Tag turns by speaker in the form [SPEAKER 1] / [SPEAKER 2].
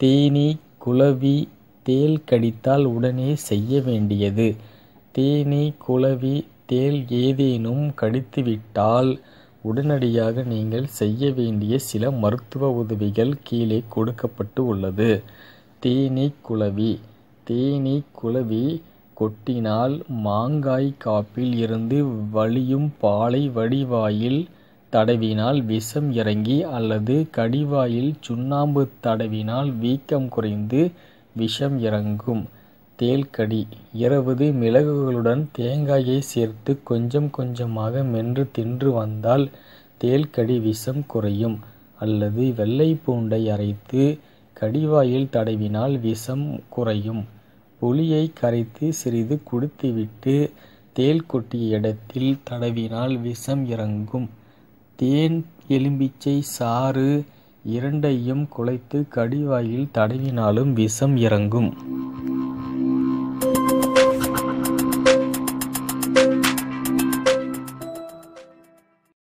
[SPEAKER 1] தேனீ குளவி தேள் கடித்தால் உடனே செய்ய வேண்டியது தேனீ குளவி தேள் ஏதேனும் கடித்துவிட்டால் உடனடியாக நீங்கள் செய்ய வேண்டிய சில மருத்துவ உதவிகள் கீழே கொடுக்கப்பட்டு உள்ளது தேனீ குளவி தேனீ குளவி கொட்டினால் மாங்காய் காப்பில் இருந்து வழியும் பாலை வடிவாயில் தடவினால் விஷம் இறங்கி அல்லது கடிவாயில் சுண்ணாம்பு தடவினால் வீக்கம் குறைந்து விஷம் இறங்கும் தேள்கடி இருபது மிளகுகளுடன் தேங்காயை சேர்த்து கொஞ்சம் கொஞ்சமாக மென்று தின்று வந்தால் தேள்கடி விஷம் குறையும் அல்லது வெள்ளை பூண்டை அரைத்து கடிவாயில் தடவினால் விஷம் குறையும் புளியை கரைத்து சிறிது குடித்துவிட்டு தேள் கொட்டிய இடத்தில் தடவினால் விஷம் இறங்கும் தேன் எலுமிச்சை சாறு இரண்டையும் குழைத்து கடிவாயில் தடவினாலும் விஷம் இறங்கும்